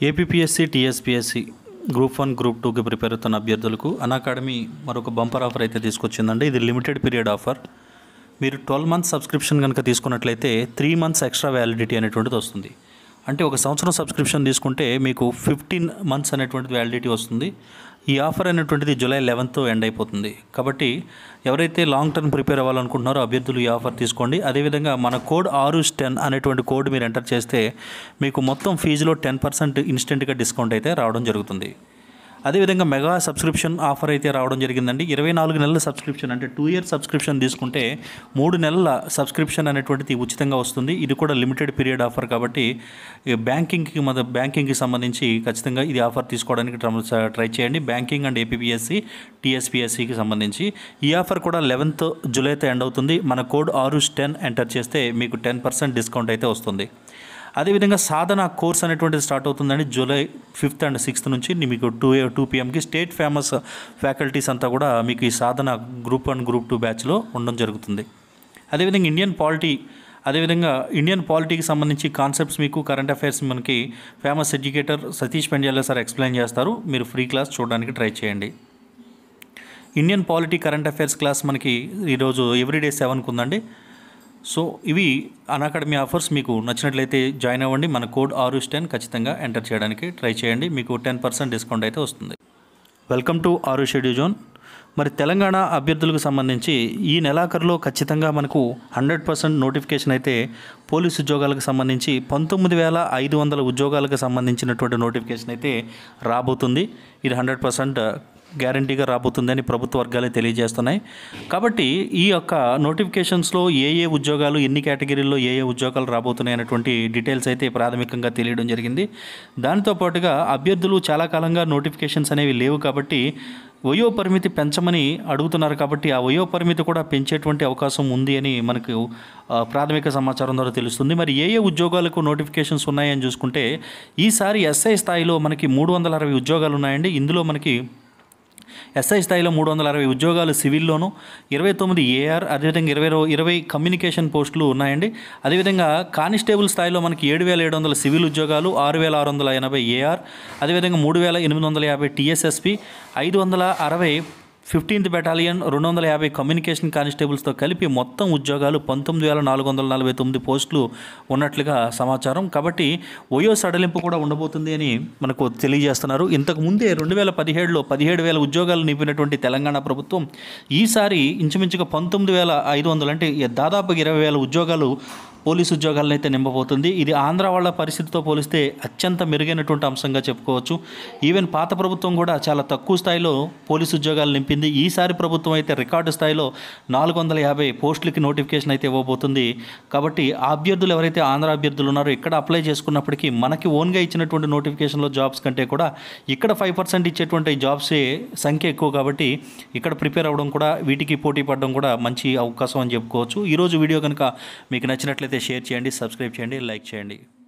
APPSC TSPSC group one group టూకి prepare అవుతున్న అభ్యర్థులకు అకాడమీ మరొక బంపర్ ఆఫర్ అయితే తీసుకొచ్చిందండి ఇది లిమిటెడ్ పీరియడ్ ఆఫర్ మీరు ట్వెల్వ్ మంత్స్ సబ్స్క్రిప్షన్ కనుక తీసుకున్నట్లయితే త్రీ మంత్స్ ఎక్స్ట్రా వ్యాలిడిటీ అనేటువంటిది వస్తుంది అంటే ఒక సంవత్సరం సబ్స్క్రిప్షన్ తీసుకుంటే మీకు ఫిఫ్టీన్ మంత్స్ అనేటువంటిది వ్యాలిడిటీ వస్తుంది ఈ ఆఫర్ అనేటువంటిది జూలై లెవెన్త్ ఎండ్ అయిపోతుంది కాబట్టి ఎవరైతే లాంగ్ టర్మ్ ప్రిపేర్ అవ్వాలనుకుంటున్నారో అభ్యర్థులు ఈ ఆఫర్ తీసుకోండి అదేవిధంగా మన కోడ్ ఆరు టెన్ అనేటువంటి కోడ్ మీరు ఎంటర్ చేస్తే మీకు మొత్తం ఫీజులో టెన్ పర్సెంట్ ఇన్స్టెంట్గా డిస్కౌంట్ అయితే రావడం జరుగుతుంది అదేవిధంగా మెగా సబ్స్క్రిప్షన్ ఆఫర్ అయితే రావడం జరిగిందండి ఇరవై నాలుగు నెలల సబ్స్క్రిప్షన్ అంటే టూ ఇయర్ సబ్స్క్రిప్షన్ తీసుకుంటే మూడు నెలల సబ్స్క్రిప్షన్ అనేటువంటిది ఉచితంగా వస్తుంది ఇది కూడా లిమిటెడ్ పీరియడ్ ఆఫర్ కాబట్టి ఈ బ్యాంకింగ్కి మన బ్యాంకింగ్కి సంబంధించి ఖచ్చితంగా ఇది ఆఫర్ తీసుకోవడానికి ట్రమ- ట్రై చేయండి బ్యాంకింగ్ అండ్ ఏపీఎస్సి టీఎస్పీఎస్సికి సంబంధించి ఈ ఆఫర్ కూడా లెవెన్త్ జూలైతో ఎండ్ అవుతుంది మన కోడ్ ఆరు టెన్ ఎంటర్ చేస్తే మీకు టెన్ పర్సెంట్ డిస్కౌంట్ అయితే వస్తుంది అదేవిధంగా సాధన కోర్స్ అనేటువంటిది స్టార్ట్ అవుతుందండి జూలై ఫిఫ్త్ అండ్ సిక్స్త్ నుంచి మీకు టూ టూ పిఎంకి స్టేట్ ఫేమస్ ఫ్యాకల్టీస్ అంతా కూడా మీకు ఈ Sadhana group one group two బ్యాచ్లో ఉండడం జరుగుతుంది అదేవిధంగా ఇండియన్ పాలిటీ అదేవిధంగా ఇండియన్ పాలిటీకి సంబంధించి కాన్సెప్ట్స్ మీకు కరెంట్ అఫైర్స్ మనకి famous educator Satish Pendyala sir explain చేస్తారు మీరు ఫ్రీ క్లాస్ చూడడానికి ట్రై చేయండి Indian polity current affairs class మనకి ఈరోజు ఎవ్రీడే సెవెన్కి ఉందండి సో ఇవి అకాడమీ ఆఫర్స్ మీకు నచ్చినట్లయితే జాయిన్ అవ్వండి మన కోడ్ ఆరు టెన్ ఖచ్చితంగా ఎంటర్ చేయడానికి ట్రై చేయండి మీకు టెన్ పర్సెంట్ డిస్కౌంట్ అయితే వస్తుంది వెల్కమ్ టు ఆరు షెడ్యూ జోన్ మరి తెలంగాణ అభ్యర్థులకు సంబంధించి ఈ నెలాఖరులో ఖచ్చితంగా మనకు హండ్రెడ్ పర్సెంట్ నోటిఫికేషన్ అయితే పోలీసు ఉద్యోగాలకు సంబంధించి పంతొమ్మిది వేల ఐదు వందల ఉద్యోగాలకు సంబంధించినటువంటి నోటిఫికేషన్ అయితే రాబోతుంది ఇది హండ్రెడ్ పర్సెంట్ గ్యారంటీగా రాబోతుందని ప్రభుత్వ వర్గాలే తెలియజేస్తున్నాయి కాబట్టి ఈ యొక్క నోటిఫికేషన్స్లో ఏ ఏ ఉద్యోగాలు ఎన్ని కేటగిరీల్లో ఏ ఏ ఉద్యోగాలు రాబోతున్నాయి అనేటువంటి డీటెయిల్స్ అయితే ప్రాథమికంగా తెలియడం జరిగింది దానితో పాటుగా అభ్యర్థులు చాలా కాలంగా నోటిఫికేషన్స్ అనేవి లేవు కాబట్టి వయో పరిమితి పెంచమని అడుగుతున్నారు కాబట్టి ఆ వయో పరిమితి కూడా పెంచేటువంటి అవకాశం ఉంది అని మనకు ఆ, ప్రాథమిక సమాచారం ద్వారా తెలుస్తుంది మరి ఏ ఏ ఉద్యోగాలకు నోటిఫికేషన్స్ ఉన్నాయని చూసుకుంటే ఈసారి ఎస్ఐ స్థాయిలో మనకి మూడు వందల అరవై ఉద్యోగాలు ఉన్నాయండి ఇందులో మనకి ఎస్ఐ స్థాయిలో మూడు వందల అరవై ఉద్యోగాలు సివిల్లోను ఇరవై తొమ్మిది ఏఆర్ అదేవిధంగా ఇరవై రో- ఇరవై కమ్యూనికేషన్ పోస్టులు ఉన్నాయండి అదేవిధంగా కానిస్టేబుల్ స్థాయిలో మనకి ఏడు వేల ఏడు వందల సివిల్ ఉద్యోగాలు ఆరు వేల ఆరు వందల ఎనభై ఏఆర్ అదేవిధంగా మూడు వేల ఎనిమిది వందల యాభై టీఎస్ఎస్పి ఐదు వందల అరవై ఫిఫ్టీన్త్ బెటాలియన్ రెండు వందల యాభై కమ్యూనికేషన్ కానిస్టేబుల్స్తో కలిపి మొత్తం ఉద్యోగాలు పంతొమ్మిది వేల నాలుగు వందల నలభై తొమ్మిది పోస్టులు ఉన్నట్లుగా సమాచారం కాబట్టి ఓయో సడలింపు కూడా ఉండబోతుంది అని మనకు తెలియజేస్తున్నారు ఇంతకు ముందే రెండు వేల పదిహేడులో పదిహేడు వేల ఉద్యోగాలు నింపినటువంటి తెలంగాణ ప్రభుత్వం ఈసారి ఇంచుమించుగా పంతొమ్మిది వేల ఐదు వందలు అంటే దాదాపు ఇరవై వేల ఉద్యోగాలు పోలీసు ఉద్యోగాలను అయితే నింపబోతుంది ఇది ఆంధ్ర వాళ్ళ పరిస్థితితో పోలిస్తే అత్యంత మెరుగైనటువంటి అంశంగా చెప్పుకోవచ్చు ఈవెన్ పాత ప్రభుత్వం కూడా చాలా తక్కువ స్థాయిలో పోలీసు ఉద్యోగాలు నింపింది ఈసారి ప్రభుత్వం అయితే రికార్డు స్థాయిలో నాలుగు వందల యాభై పోస్టులకి నోటిఫికేషన్ అయితే ఇవ్వబోతుంది కాబట్టి ఆ అభ్యర్థులు ఎవరైతే ఆంధ్ర అభ్యర్థులు ఉన్నారో ఇక్కడ అప్లై చేసుకున్నప్పటికీ మనకి ఓన్గా ఇచ్చినటువంటి నోటిఫికేషన్లో జాబ్స్ కంటే కూడా ఇక్కడ ఫైవ్ పర్సెంట్ ఇచ్చేటువంటి జాబ్సే సంఖ్య ఎక్కువ కాబట్టి ఇక్కడ ప్రిపేర్ అవ్వడం కూడా వీటికి పోటీ పడడం కూడా మంచి అవకాశం అని చెప్పుకోవచ్చు ఈరోజు వీడియో కనుక మీకు నచ్చినట్లయితే షేర్ చేయండి సబ్స్క్రైబ్ చేయండి లైక్ చేయండి